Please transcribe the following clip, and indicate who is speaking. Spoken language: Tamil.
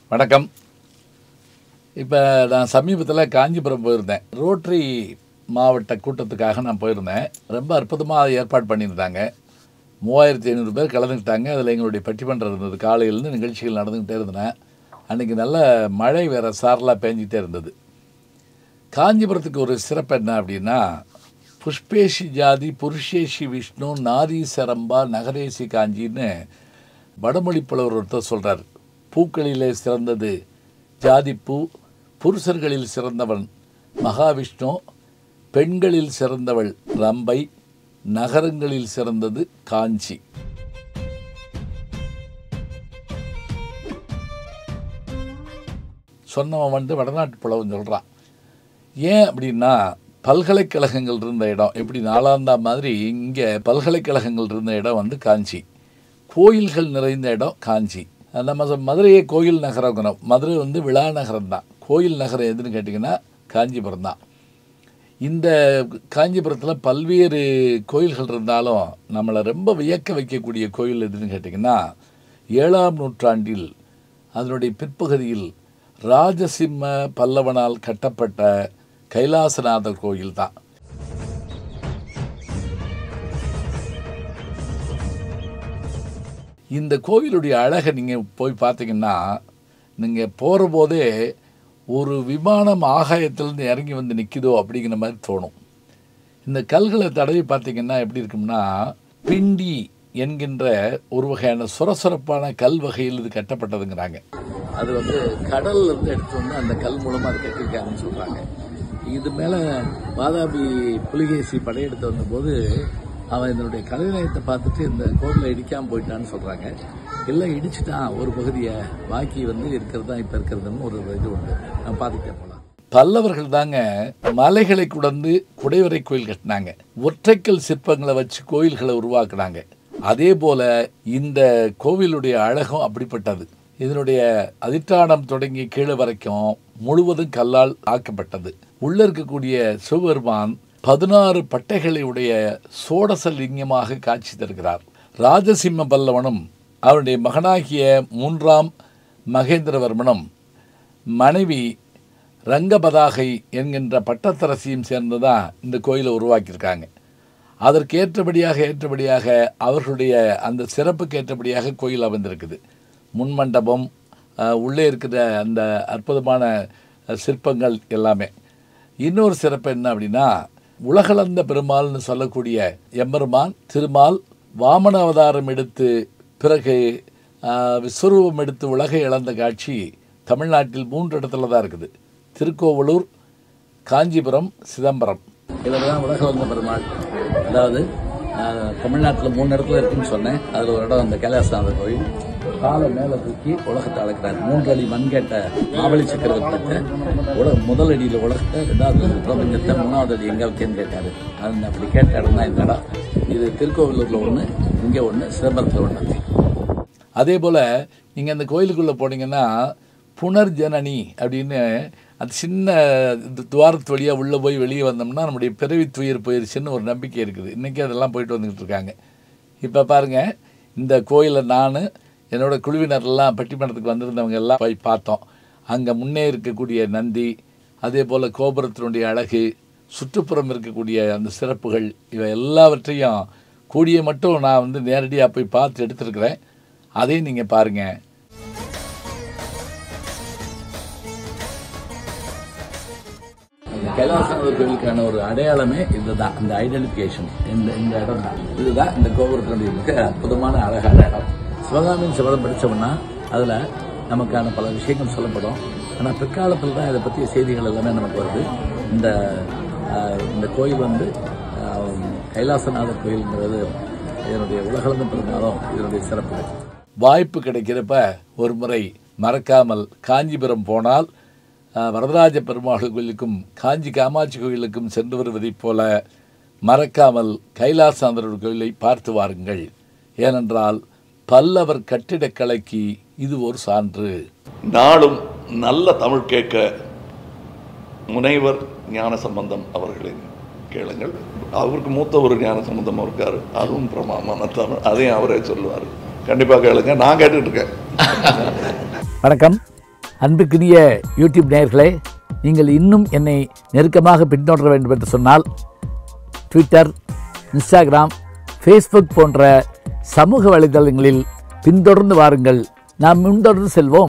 Speaker 1: வணக்கம் இப்போ நான் சமீபத்தில் காஞ்சிபுரம் போயிருந்தேன் ரோட்டரி மாவட்ட கூட்டத்துக்காக நான் போயிருந்தேன் ரொம்ப அற்புதமாக ஏற்பாடு பண்ணியிருந்தாங்க மூவாயிரத்தி ஐநூறு பேர் கலந்துக்கிட்டாங்க அதில் எங்களுடைய பட்டிமன்றம் இருந்தது காலையிலேருந்து நிகழ்ச்சிகள் நடந்துக்கிட்டே இருந்தேன் அன்றைக்கி நல்ல மழை வேறு சாரலாக பேஞ்சிக்கிட்டே இருந்தது காஞ்சிபுரத்துக்கு ஒரு சிறப்பு என்ன அப்படின்னா புஷ்பேஷி ஜாதி புருஷேஷி விஷ்ணு நாரி சரம்பா நகரேசி காஞ்சின்னு வடமொழி புலவர் ஒருத்தர் சொல்கிறார் பூக்களிலே சிறந்தது ஜாதிப்பூ புருஷர்களில் சிறந்தவன் மகாவிஷ்ணு பெண்களில் சிறந்தவள் ரம்பை நகரங்களில் சிறந்தது காஞ்சி சொன்னவன் வந்து வடநாட்டு புலவன் சொல்கிறான் ஏன் அப்படின்னா பல்கலைக்கழகங்கள் இருந்த இடம் எப்படி நாலாந்தா மாதிரி இங்கே பல்கலைக்கழகங்கள் இருந்த இடம் வந்து காஞ்சி கோயில்கள் நிறைந்த இடம் காஞ்சி நம்ம சொ- மதுரையை கோயில் நகரங்கிறோம் மதுரை வந்து விழா நகரம் தான் கோயில் நகரம் எதுன்னு கேட்டிங்கன்னா காஞ்சிபுரம் தான் இந்த காஞ்சிபுரத்தில் பல்வேறு கோயில்கள் இருந்தாலும் நம்மளை ரொம்ப வியக்க வைக்கக்கூடிய கோயில் எதுன்னு கேட்டிங்கன்னா ஏழாம் நூற்றாண்டில் அதனுடைய பிற்பகுதியில் ராஜசிம்ம பல்லவனால் கட்டப்பட்ட கைலாசநாதர் கோயில் தான் இந்த கோவிலுடைய அழகை நீங்கள் போய் பார்த்தீங்கன்னா நீங்கள் போகிற போதே ஒரு விமானம் ஆகாயத்திலேருந்து இறங்கி வந்து நிற்கிதோ அப்படிங்கிற மாதிரி தோணும் இந்த கல்களை தடவி பார்த்தீங்கன்னா எப்படி இருக்கும்னா பிண்டி என்கின்ற ஒரு வகையான சுரசுரப்பான கல் வகையில் இது கட்டப்பட்டதுங்கிறாங்க அது வந்து கடல்ல இருந்து எடுத்து வந்து அந்த கல் மூலமாக அது கட்டியிருக்காங்கன்னு சொல்கிறாங்க இது மேலே வாதாபி புலிகேசி படையெடுத்து வந்தபோது அவன் இதனுடைய கலைநயத்தை பார்த்துட்டு இந்த கோவிலை இடிக்காமல் போயிட்டான்னு சொல்கிறாங்க இல்லை இடிச்சிட்டான் ஒரு பகுதியை பாக்கி வந்து இருக்கிறது தான் இப்போ இருக்கிறதுன்னு ஒரு இது உண்டு நான் பார்த்துட்டே போகலாம் பல்லவர்கள் தாங்க மலைகளை குடந்து குடைவரை கோயில் கட்டினாங்க ஒற்றைக்கல் சிற்பங்களை வச்சு கோயில்களை உருவாக்குனாங்க அதே போல இந்த கோவிலுடைய அழகும் அப்படிப்பட்டது இதனுடைய அதிஷ்டானம் தொடங்கி கீழே வரைக்கும் முழுவதும் கல்லால் ஆக்கப்பட்டது உள்ள இருக்கக்கூடிய சிவபெருமான் பதினாறு பட்டைகளை உடைய சோடச லிங்கமாக காட்சி தருகிறார் ராஜசிம்ம பல்லவனும் அவருடைய மகனாகிய மூன்றாம் மகேந்திரவர்மனும் மனைவி ரங்கபதாகை என்கின்ற பட்டத்தரசியும் சேர்ந்து தான் இந்த கோயிலை உருவாக்கியிருக்காங்க அதற்கு ஏற்றபடியாக ஏற்றபடியாக அவர்களுடைய அந்த சிறப்புக்கு ஏற்றபடியாக கோயில் அமைந்திருக்குது முன்மண்டபம் அஹ், உள்ளே இருக்கிற அந்த அற்புதமான அஹ், சிற்பங்கள் எல்லாமே இன்னொரு சிறப்பு என்ன அப்படின்னா உலகளந்த பெருமாள்னு சொல்லக்கூடிய எம்பெருமான் திருமால் வாமன அவதாரம் எடுத்து பிறகு ஆஹ், விஸ்வரூபம் எடுத்து உலகை இழந்த காட்சி தமிழ்நாட்டில் மூன்று இடத்துல தான் இருக்குது திருக்கோவலூர் காஞ்சிபுரம் சிதம்பரம் இதில் தான் உலகளந்த பெருமாள் அதாவது தமிழ்நாட்டில் மூணு இடத்துல இருக்குன்னு சொன்னேன் அதில் ஒரு இடம் அந்த கைலாசநாதர் கோயில் காலை மேலே தூக்கி உலகத்தை அளக்கிறார் மூன்று அடி மண் கேட்ட மாவழி சக்கரவர்த்திட்ட உலக முதல் அடியில் உலகத்தை ரெண்டாவது பிரபஞ்சத்தை மூணாவது அடி எங்கே வைக்கன்னு கேட்டாரு அது அப்படி கேட்ட இடம் தான் இந்த இடம் இது திருக்கோவிலூரில் ஒன்று இங்கே ஒன்று சிதம்பரத்தில் ஒன்று அதே போல் நீங்கள் அந்த கோயிலுக்குள்ளே போனீங்கன்னா புனர்ஜனனி அப்படின்னு அது சின்ன இது துவாரத்து வழியாக உள்ளே போய் வெளியே வந்தோம்னா நம்முடைய பிறவி துயர் போயிருச்சுன்னு ஒரு நம்பிக்கை இருக்குது இன்றைக்கி அதெல்லாம் போயிட்டு வந்துக்கிட்டு இருக்காங்க இப்போ பாருங்கள் இந்த கோயிலை நான் என்னோட குழுவினர்லாம் பட்டிமன்றத்துக்கு வந்திருந்தவங்க எல்லாம் போய் பார்த்தோம் அங்கே முன்னே இருக்கக்கூடிய நந்தி அதே போல் கோபுரத்தினுடைய அழகு சுற்றுப்புறம் இருக்கக்கூடிய அந்த சிறப்புகள் இவை எல்லாவற்றையும் கூடிய மட்டும் நான் வந்து நேரடியாக போய் பார்த்து எடுத்திருக்கிறேன் அதையும் நீங்கள் பாருங்கள் அந்த கைலாசநாதர் கோயிலுக்கான ஒரு அடையாளமே இதுதான் இந்த ஐடென்டிஃபிகேஷன் இந்த இந்த இடம் தான் இதுதான் இந்த கோபுரத்தினுடைய மிக அற்புதமான அழகான இடம் சிவகாமியின் சிவரம் படித்தோம்னா அதில் நமக்கான பல விஷயங்கள் சொல்லப்படும் ஆனால் பிற்காலத்தில் தான் இதை பற்றிய செய்திகள் எல்லாமே நமக்கு வருது இந்த ஆஹ், இந்த கோயில் வந்து ஆஹ், கைலாசநாதர் கோயில்ங்கிறது இதனுடைய உலகளந்த பெருமாளும் இதனுடைய சிறப்பு வாய்ப்பு கிடைக்கிறப்ப ஒரு முறை மறக்காமல் காஞ்சிபுரம் போனால் அஹ், வரதராஜ பெருமாள் கோயிலுக்கும் காஞ்சி காமாட்சி கோயிலுக்கும் சென்று வருவதைப் போல மறக்காமல் கைலாசாந்தரர் கோயிலை பார்த்து வாருங்கள் ஏனென்றால் பல்லவர் கட்டிடக்கலைக்கு இது ஒரு சான்று
Speaker 2: நாளும் நல்ல தமிழ் கேட்க முனைவர் ஞான சம்பந்தம் அவர்களின் கேளுங்கள் அவருக்கு மூத்த ஒரு ஞான சம்பந்தம் இருக்காரு அதுவும் பிரமாமான தமிழ் அதையும் அவரே சொல்லுவார் கண்டிப்பாக கேளுங்க நான் கேட்டுட்டு இருக்கேன்
Speaker 1: வணக்கம் அன்புக்குரிய யூடியூப் நேயர்களே நீங்கள் இன்னும் என்னை நெருக்கமாக பின்தொடர வேண்டும் என்று சொன்னால் ட்விட்டர் இன்ஸ்டாகிராம் ஃபேஸ்புக் போன்ற சமூக வலைதளங்களில் பின்தொடர்ந்து வாருங்கள் நாம் முன்தொடர்ந்து செல்வோம்